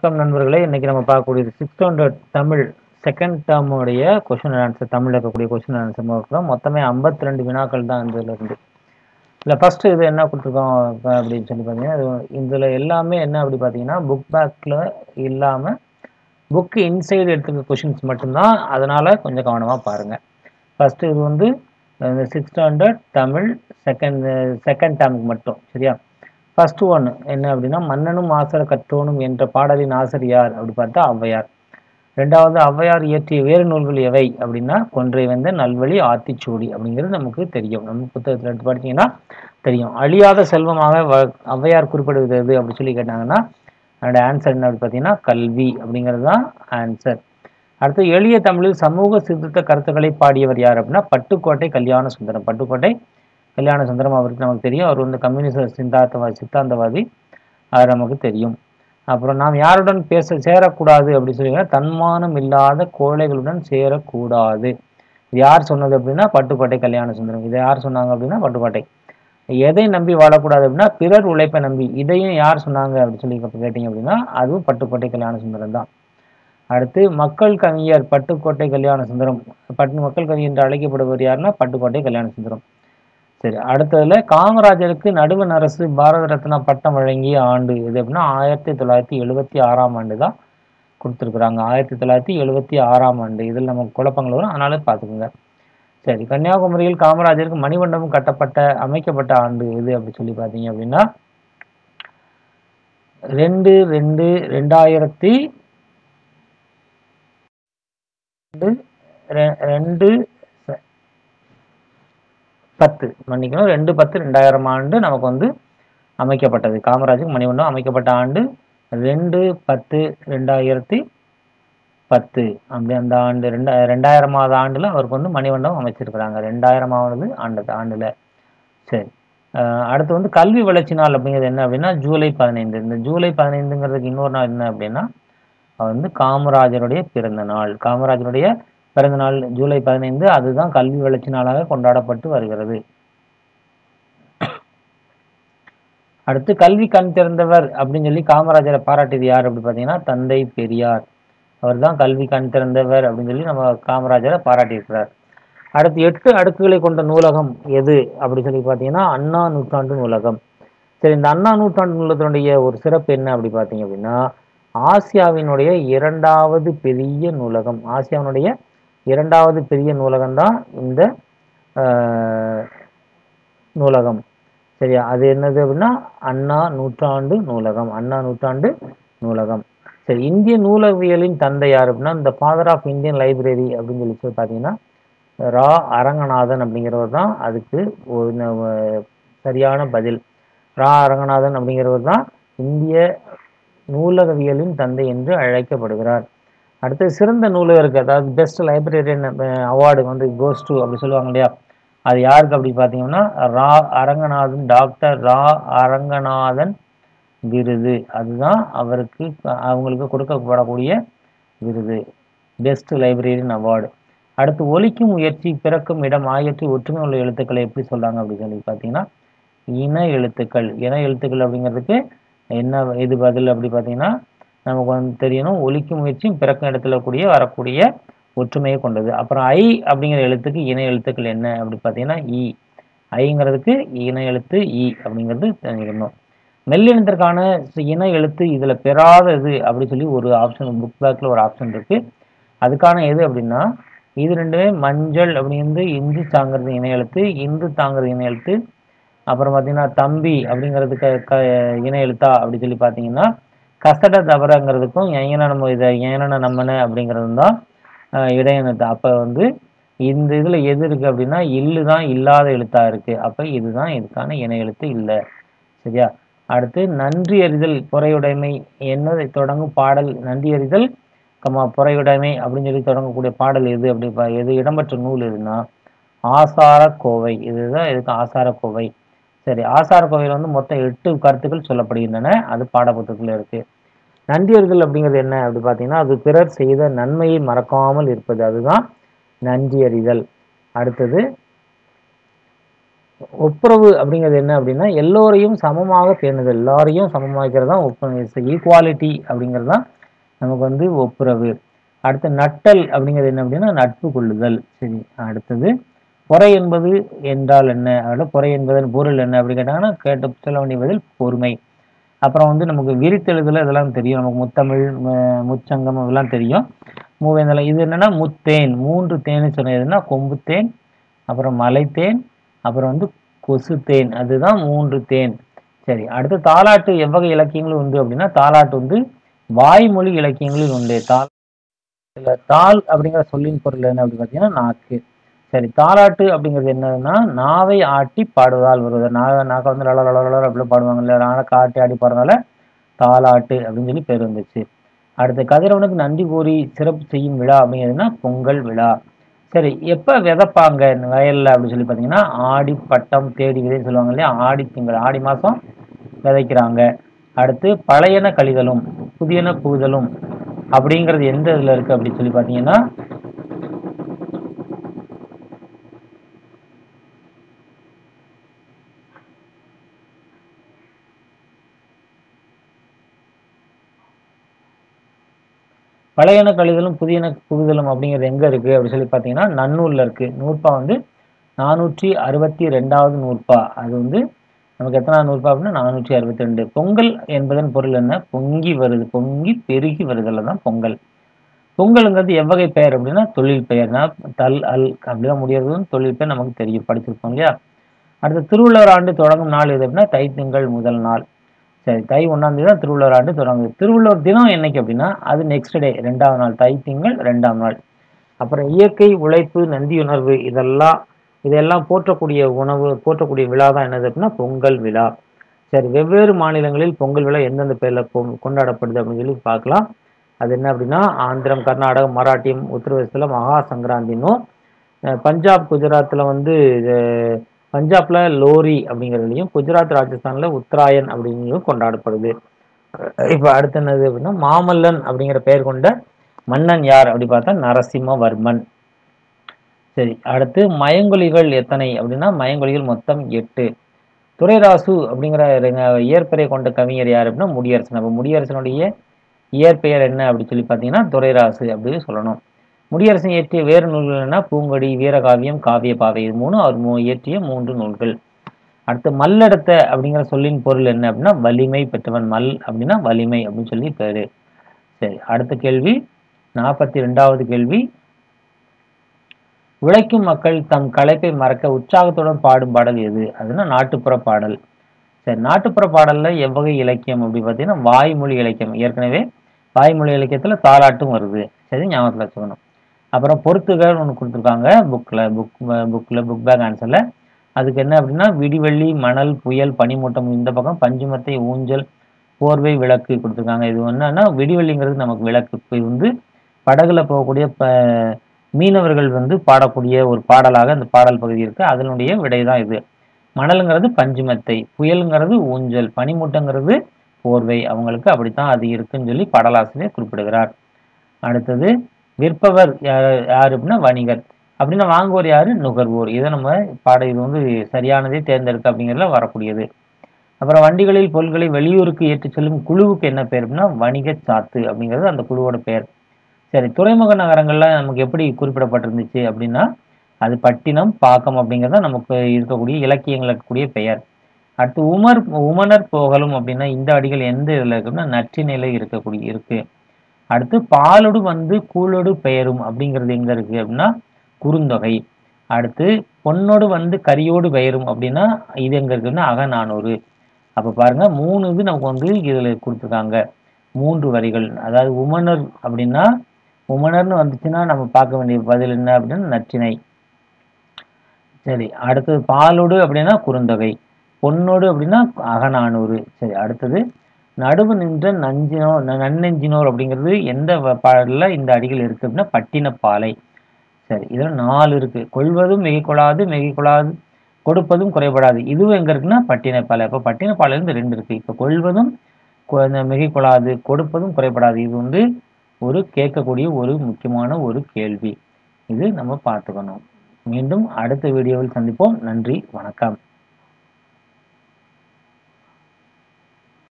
வணக்கம் நண்பர்களே இன்னைக்கு நம்ம பார்க்கக்கூடியது சிக்ஸ் ஸ்டாண்டர்ட் தமிழ் செகண்ட் டேர்முடைய கொஷின் ஆன்சர் தமிழில் இருக்கக்கூடிய கொஷின் ஆன்சர் பார்க்குறோம் மொத்தமே ஐம்பத்தி ரெண்டு வினாக்கள் தான் இதில் இருந்து இல்லை ஃபஸ்ட்டு இது என்ன கொடுத்துருக்கோம் இப்ப அப்படின்னு சொல்லி பார்த்தீங்கன்னா இது இதில் எல்லாமே என்ன அப்படி பார்த்தீங்கன்னா புக் பேக்கில் இல்லாமல் புக்கு இன்சைடு எடுத்துக்க கொஷின்ஸ் மட்டும்தான் அதனால் கொஞ்சம் கவனமாக பாருங்கள் ஃபஸ்ட்டு இது வந்து இந்த six standard Tamil second second டேர்முக்கு மட்டும் சரியா ஃபர்ஸ்ட் ஒன் என்ன அப்படின்னா மன்னனும் ஆசர கற்றோனும் என்ற பாடலின் ஆசிரியர் யார் அப்படி பார்த்தா ஔவையார் ரெண்டாவது ஔவையார் இயற்றிய வேறு நூல்கள் எவை அப்படின்னா கொன்றை வந்த நல்வழி ஆத்திச்சூடி அப்படிங்கிறது நமக்கு தெரியும் நம்ம புத்தகத்தில் எடுத்து படிச்சீங்கன்னா தெரியும் அழியாத செல்வமாக வ- ஔவையார் குறிப்பிடுவது எது அப்படி சொல்லி கேட்டாங்கன்னா அதோட ஆன்சர் என்ன அப்படி பார்த்தீங்கன்னா கல்வி அப்படிங்கிறது தான் ஆன்சர் அடுத்து எளிய தமிழில் சமூக சீர்திருத்த கருத்துக்களை பாடியவர் யார் அப்படின்னா பட்டுக்கோட்டை கல்யாண சுந்தரம் பட்டுக்கோட்டை கல்யாண சுந்தரம் அவருக்கு நமக்கு தெரியும் அவர் வந்து கம்யூனிஸ்ட் சித்தாந்தவாதி சித்தாந்தவாதி அது நமக்கு தெரியும் அப்புறம் நாம் யாருடன் பேச சேரக்கூடாது அப்படி சொல்லி தன்மானம் இல்லாத கோழைகளுடன் சேரக்கூடாது இது யார் சொன்னது அப்படின்னா பட்டுக்கோட்டை கல்யாண சுந்தரம் இதை யார் சொன்னாங்க அப்படின்னா பட்டுக்கோட்டை எதை நம்பி வாழக்கூடாது அப்படின்னா பிறர் உழைப்பை நம்பி இதையும் யார் சொன்னாங்க அப்படின்னு சொல்லி இப்ப கேட்டீங்க அப்படின்னா அதுவும் பட்டுக்கோட்டை கல்யாண சுந்தரம் தான் அடுத்து மக்கள் கவிஞர் பட்டுக்கோட்டை கல்யாண சுந்தரம் பட்டு மக்கள் கவி என்று அழைக்கப்படுவர் யாருன்னா பட்டுக்கோட்டை கல்யாண சுந்தரம் சரி அடுத்ததுல காமராஜருக்கு நடுவண் அரசு பாரத ரத்னா பட்டம் வழங்கிய ஆண்டு இது அப்படின்னா ஆயிரத்தி தொள்ளாயிரத்தி எழுபத்தி ஆறாம் ஆண்டு தான் கொடுத்துருக்குறாங்க ஆயிரத்தி தொள்ளாயிரத்தி எழுபத்தி ஆறாம் ஆண்டு இதில் நமக்கு குழப்பங்கள் வரும் அதனால பார்த்துக்குங்க சரி கன்னியாகுமரியில் காமராஜருக்கு மணிமண்டபம் கட்டப்பட்ட அமைக்கப்பட்ட ஆண்டு எது அப்படி சொல்லி பார்த்தீங்க அப்படின்னா ரெண்டு ரெண்டு ரெண்டாயிரத்தி ரெண்டு ரெ- ரெண்டு ச- பத்து மன்னிக்கணும் ரெண்டு பத்து ரெண்டாயிரம் ஆண்டு நமக்கு வந்து அமைக்கப்பட்டது காமராஜருக்கு மணிமண்டபம் அமைக்கப்பட்ட ஆண்டு ரெண்டு பத்து ரெண்டாயிரத்தி பத்து அப்படி அந்த ஆண்டு ரெண்டா ரெண்டாயிரமாவது ஆண்டுல அவருக்கு வந்து மணிமண்டபம் அமைச்சிருக்கிறாங்க ரெண்டாயிரமாவது ஆண்டு ஆண்டுல சரி அஹ் அடுத்து வந்து கல்வி வளர்ச்சி நாள் அப்படிங்கிறது என்ன அப்படின்னா ஜூலை பதினைந்து இந்த ஜூலை பதினைந்துங்கிறதுக்கு இன்னொரு நாள் என்ன அப்படின்னா அது வந்து காமராஜருடைய பிறந்த நாள் காமராஜருடைய பிறந்த நாள் ஜூலை பதினைந்து அதுதான் கல்வி வளர்ச்சி நாளாக கொண்டாடப்பட்டு வருகிறது அடுத்து கல்வி கண் திறந்தவர் அப்படின்னு சொல்லி காமராஜரை பாராட்டியது யார் அப்படி பார்த்தீங்கன்னா தந்தை பெரியார் அவர் தான் கல்வி கண் திறந்தவர் அப்படின்னு சொல்லி நம்ம காமராஜரை பாராட்டியிருக்கிறார் அடுத்து எட்டு அடுக்குகளை கொண்ட நூலகம் எது அப்படி சொல்லி பார்த்தீங்கன்னா அண்ணா நூற்றாண்டு நூலகம் சரி இந்த அண்ணா நூற்றாண்டு நூலகத்தினுடைய ஒரு சிறப்பு என்ன அப்படி பார்த்தீங்க அப்படின்னா ஆசியாவினுடைய இரண்டாவது பெரிய நூலகம் ஆசியாவினுடைய இரண்டாவது பெரிய நூலகம் தான் இந்த ஆஹ், நூலகம் சரியா அது என்னது அப்படின்னா அண்ணா நூற்றாண்டு நூலகம் அண்ணா நூற்றாண்டு நூலகம் சரி இந்திய நூலகவியலின் தந்தை யார் அப்படின்னா இந்த ஃபாதர் ஆஃப் இந்தியன் லைப்ரரி அப்படின்னு சொல்லி சொல்லி பார்த்தீங்கன்னா ரா அரங்கநாதன் அப்படிங்கிறவர் தான் அதுக்கு ஒரு ந- சரியான பதில் ரா அரங்கநாதன் அப்படிங்கிறவர் தான் இந்திய நூலகவியலின் தந்தை என்று அழைக்கப்படுகிறார் அடுத்து சிறந்த நூலகருக்கு அதாவது பெஸ்ட் லைப்ரரியன் அவார்டு வந்து கோஸ் டு அப்படி சொல்லுவாங்க இல்லையா அது யாருக்கு அப்படி பார்த்தீங்கன்னா ரா அரங்கநாதன் டாக்டர் ரா அரங்கநாதன் விருது அதுதான் அவருக்கு அவங்களுக்கு கொடுக்கப்படக்கூடிய விருது பெஸ்ட் லைப்ரரியன் அவார்டு அடுத்து ஒலிக்கும் முயற்சி பிறக்கும் இடம் ஆகியவற்றை ஒற்றுமை உள்ள எழுத்துக்களை எப்படி சொல்றாங்க அப்படின்னு சொல்லி பார்த்தீங்கன்னா இன எழுத்துக்கள் இன எழுத்துக்கள் அப்படிங்கிறதுக்கு என்ன இது பதில் அப்படி பார்த்தீங்கன்னா நமக்கு வந்து தெரியணும் ஒலிக்கும் முயற்சியும் பிறக்கும் இடத்துல கூடிய வரக்கூடிய ஒற்றுமையை கொண்டது அப்புறம் ஐ அப்படிங்கிற எழுத்துக்கு இன எழுத்துக்கள் என்ன அப்படி பார்த்தீங்கன்னா இ ஐங்கிறதுக்கு இன எழுத்து இ அப்படிங்கிறது தெரிஞ்சுக்கணும் மெல்லினத்திற்கான இன எழுத்து இதுல பெறாதது அப்படி சொல்லி ஒரு ஆப்ஷன் புக் பேக்ல ஒரு ஆப்ஷன் இருக்கு அதுக்கான எது அப்படின்னா இது ரெண்டுமே மஞ்சள் அப்படிங்கிறது இந்து தாங்கிறது இன எழுத்து இந்து தாங்கிறது இன எழுத்து அப்புறம் பார்த்தீங்கன்னா தம்பி அப்படிங்கிறதுக்கு க இன எழுத்தா அப்படி சொல்லி பார்த்தீங்கன்னா கசட தவறங்கிறதுக்கும் ஏன நம்ம இதை ஏன நம்மன அப்படிங்கிறது தான் அஹ், இடையினத்து அப்போ வந்து இந்த இதில் எது இருக்குது அப்படின்னா இல்லு தான் இல்லாத எழுத்தா இருக்கு அப்போ இதுதான் இதுக்கான இன எழுத்து இல்லை சரியா அடுத்து நன்றி அறிதல் பொறையுடைமை என்னதை தொடங்கும் பாடல் நன்றி அறிதல் கமா பொறையுடைமை அப்படின்னு சொல்லி தொடங்கக்கூடிய பாடல் எது அப்படி பா- எது இடம்பெற்ற நூல் எதுனா ஆசார கோவை இதுதான் இதுக்கு ஆசார கோவை சரி ஆசார கோவையில் வந்து மொத்தம் எட்டு கருத்துக்கள் சொல்லப்படுகின்றன அது பாடப்புத்தகத்தில் இருக்கு நன்றி அறிதல் அப்படிங்கிறது என்ன அப்படி பார்த்தீங்கன்னா அது பிறர் செய்த நன்மையை மறக்காமல் இருப்பது அதுதான் நன்றி அறிதல் அடுத்தது ஒப்புரவு அப்படிங்கிறது என்ன அப்படின்னா எல்லோரையும் சமமாக பேணுதல் எல்லாரையும் சமமாக்கிறது தான் ஒப்புரவு ஈக்குவாலிட்டி அப்படிங்கிறது தான் நமக்கு வந்து ஒப்புரவு அடுத்து நட்டல் அப்படிங்கிறது என்ன அப்படின்னா நட்பு கொள்ளுதல் சரி அடுத்தது பொறை என்பது என்றால் என்ன அதில் பொறை என்பதன் பொருள் என்ன அப்படி கேட்டாங்கன்னா கேட்ட சொல்ல வேண்டிய பதில் பொறுமை அப்புறம் வந்து நமக்கு விரித்தெழுதல் இதெல்லாம் தெரியும் நமக்கு முத்தமிழ் ம- முச்சங்கம் இதெல்லாம் தெரியும் மூவேந்தலம் இது என்னன்னா முத்தேன் மூன்று தேன் சொன்னதுன்னா கொம்புத்தேன் அப்புறம் மலைத்தேன் அப்புறம் வந்து கொசுத்தேன் அதுதான் மூன்று தேன் சரி அடுத்து தாலாட்டு எவ்வகை இலக்கியங்களும் உண்டு அப்படின்னா தாலாட்டு வந்து வாய்மொழி இலக்கியங்களில் உண்டு தால் இல்ல தாள் அப்படிங்கிற சொல்லின் பொருள் என்ன அப்படின்னு பார்த்தீங்கன்னா நாக்கு சரி தாலாட்டு அப்படிங்கிறது என்னதுன்னா நாவை ஆட்டி பாடுவதால் வருவது நாக நாக்க வந்து லல லல லல அப்படி பாடுவாங்க இல்ல நாக்க ஆட்டி ஆடி பாடுறதுனால தாலாட்டு அப்படின்னு சொல்லி பேர் வந்துச்சு அடுத்து கதிரவனுக்கு நன்றி கூறி சிறப்பு செய்யும் விழா அப்படிங்கிறதுனா பொங்கல் விழா சரி எப்போ விதைப்பாங்க இந்த வயல்ல அப்படின்னு சொல்லி பார்த்தீங்கன்னா ஆடி பட்டம் தேடி விதைன்னு சொல்லுவாங்க இல்லையா ஆடி திங்கள் ஆடி மாதம் விதைக்கிறாங்க அடுத்து பழையன கழிதலும் புதியன புகுதலும் அப்படிங்கிறது எந்த இதில் இருக்குது அப்படின்னு சொல்லி பார்த்தீங்கன்னா பழையன கழிதலும் புதியன புகுதலும் அப்படிங்கிறது எங்கே இருக்குது அப்படின்னு சொல்லி பார்த்தீங்கன்னா நன்னூலில் இருக்குது நூற்பா வந்து நானூற்றி அறுபத்தி ரெண்டாவது நூற்பா அது வந்து நமக்கு எத்தனாவது நூற்பா அப்படின்னா நானூற்றி அறுபத்தி ரெண்டு பொங்கல் என்பதன் பொருள் என்ன பொங்கி வருது பொங்கி பெருகி வருதல்ல தான் பொங்கல் பொங்கலுங்கிறது எவ்வகை பெயர் அப்படின்னா தொழில் பெயர்னா தல் அல் அப்படிலாம் முடியறதுன்னு தொழில் பெயர் நமக்கு தெரியும் படிச்சிருப்போம் இல்லையா அடுத்து திருவள்ளுவர் ஆண்டு தொடங்கும் நாள் எது அப்படின்னா தைத்திங்கள் முதல் நாள் சரி தை ஒன்றாம் தேதி தான் திருவள்ளுவர் ஆண்டு தொடங்குது திருவள்ளுவர் தினம் என்னைக்கு அப்படின்னா அது நெக்ஸ்ட் டே ரெண்டாவது நாள் தை திங்கள் ரெண்டாம் நாள் அப்புறம் இயற்கை உழைப்பு நந்தியுணர்வு இதெல்லாம் இதெல்லாம் போற்றக்கூடிய உணவு போற்றக்கூடிய விழா தான் என்னது அப்படின்னா பொங்கல் விழா சரி வெவ்வேறு மாநிலங்களில் பொங்கல் விழா எந்தெந்த பேரில் கொண்டாடப்படுது அப்படின்னு சொல்லி பார்க்கலாம் அது என்ன அப்படின்னா ஆந்திரம் கர்நாடகம் மராட்டியம் உத்தரப்பிரதேசத்தில் மகா சங்கராந்தினும் அஹ் பஞ்சாப் குஜராத்தில் வந்து இது பஞ்சாப்ல லோரி அப்படிங்கிறதுலையும் குஜராத் ராஜஸ்தான்ல உத்தராயன் அப்படிங்கிறதும் கொண்டாடப்படுது இப்போ அடுத்து என்னது அப்படின்னா மாமல்லன் அப்படிங்கிற பெயர் கொண்ட மன்னன் யார் அப்படி பார்த்தா நரசிம்மவர்மன் சரி அடுத்து மயங்கொலிகள் எத்தனை அப்படின்னா மயங்கொலிகள் மொத்தம் எட்டு துரைராசு அப்படிங்கிற ரெங்க- இயற்பெயரை கொண்ட கவிஞர் யார் அப்படின்னா முடியரசன் அப்போ முடியரசனுடைய இயற்பெயர் என்ன அப்படி சொல்லி பார்த்தீங்கன்னா துரைராசு அப்படின்னு சொல்லணும் முடியரசன் இயற்றிய வேறு நூல்கள் என்ன பூங்கொடி வீரகாவியம் காவிய பாவை இது மூணு அவர் மூ இயற்றிய மூன்று நூல்கள் அடுத்து மல்லெடுத்த அப்படிங்கிற சொல்லின் பொருள் என்ன அப்படின்னா வலிமை பெற்றவன் மல் அப்படின்னா வலிமை அப்படின்னு சொல்லி பேரு சரி அடுத்த கேள்வி நாற்பத்தி ரெண்டாவது கேள்வி உழைக்கும் மக்கள் தம் களைப்பை மறக்க உற்சாகத்துடன் பாடும் பாடல் எது அதுனா நாட்டுப்புற பாடல் சரி நாட்டுப்புற பாடல்ல எவ்வகை இலக்கியம் அப்படி பார்த்தீங்கன்னா வாய்மொழி இலக்கியம் ஏற்கனவே வாய்மொழி இலக்கியத்துல தாலாட்டும் வருது சரி ஞாபகத்தில் வச்சுக்கணும் அப்புறம் பொறுத்துகள் ஒன்று கொடுத்துருக்காங்க புக்கில் புக் புக்கில் புக் பேக் ஆன்சரில் அதுக்கு என்ன அப்படின்னா விடிவெள்ளி மணல் புயல் பனிமூட்டம் இந்த பக்கம் பஞ்சுமத்தை ஊஞ்சல் போர்வை விளக்கு கொடுத்துருக்காங்க இது என்னன்னா விடிவெள்ளிங்கிறது நமக்கு விளக்கு இப்போ இது வந்து படகுல போகக்கூடிய ப மீனவர்கள் வந்து பாடக்கூடிய ஒரு பாடலாக இந்த பாடல் பகுதி இருக்கு அதனுடைய விடை தான் இது மணலுங்கிறது பஞ்சுமத்தை புயலுங்கிறது ஊஞ்சல் பனிமூட்டங்கிறது போர்வை அவங்களுக்கு அப்படித்தான் அது இருக்குன்னு சொல்லி பாடலாசிரியர் குறிப்பிடுகிறார் அடுத்தது விற்பவர் யார் யார் அப்படின்னா வணிகர் அப்படின்னா வாங்குவோர் யாரு நுகர்வோர் இதை நம்ம பாட இது வந்து சரியானதே தேர்ந்தெடுக்க அப்படிங்கிறதுல வரக்கூடியது அப்புறம் வண்டிகளில் பொருட்களை வெளியூருக்கு ஏற்றிச் செல்லும் குழுவுக்கு என்ன பேர் அப்படின்னா வணிக சாத்து அப்படிங்கிறது அந்த குழுவோட பெயர் சரி துறைமுக நகரங்கள்ல நமக்கு எப்படி குறிப்பிடப்பட்டிருந்துச்சு அப்படின்னா அது பட்டினம் பாக்கம் அப்படிங்கிறது தான் நமக்கு இருக்கக்கூடிய இலக்கியங்களுக்கு கூடிய பெயர் அடுத்து உமர் உமனர் போகலும் அப்படின்னா இந்த அடிகள் எந்த இதில் இருக்குன்னா நற்றிணையில இருக்கக்கூடிய இருக்கு அடுத்து பாலொடு வந்து கூழொடு பெயரும் அப்படிங்கிறது எங்க இருக்கு அப்படின்னா குறுந்தொகை அடுத்து பொன்னோடு வந்து கரியோடு பெயரும் அப்படின்னா இது எங்க இருக்குன்னா அகநானூறு அப்ப பாருங்க மூணு இது நமக்கு வந்து இதுல கொடுத்துருக்காங்க மூன்று வரிகள் அதாவது உமனர் அப்படின்னா உமனர்னு வந்துச்சுன்னா நம்ம பார்க்க வேண்டிய பதில் என்ன அப்படின்னா நற்றிணை சரி அடுத்தது பாலோடு அப்படின்னா குறுந்தொகை பொன்னோடு அப்படின்னா அகநானூறு சரி அடுத்தது நடுவு நின்ற நஞ்சினோ ந- நன்னெஞ்சினோர் அப்படிங்கிறது எந்த வ- பாடல்ல இந்த அடிகள் இருக்கு அப்படின்னா பட்டினப்பாலை சரி இதுல நாலு இருக்கு கொள்வதும் மிகைக்கொள்ளாது மிகைக்கொள்ளாது கொடுப்பதும் குறைபடாது இதுவும் எங்க இருக்குன்னா பட்டினப்பாலை அப்போ பட்டினப்பாலையில இருந்து ரெண்டு இருக்கு இப்போ கொள்வதும் கொ- இந்த மிகைக்கொள்ளாது கொடுப்பதும் குறைபடாது இது வந்து ஒரு கேட்கக்கூடிய ஒரு முக்கியமான ஒரு கேள்வி இது நம்ம பார்த்துக்கணும் மீண்டும் அடுத்த வீடியோவில் சந்திப்போம் நன்றி வணக்கம்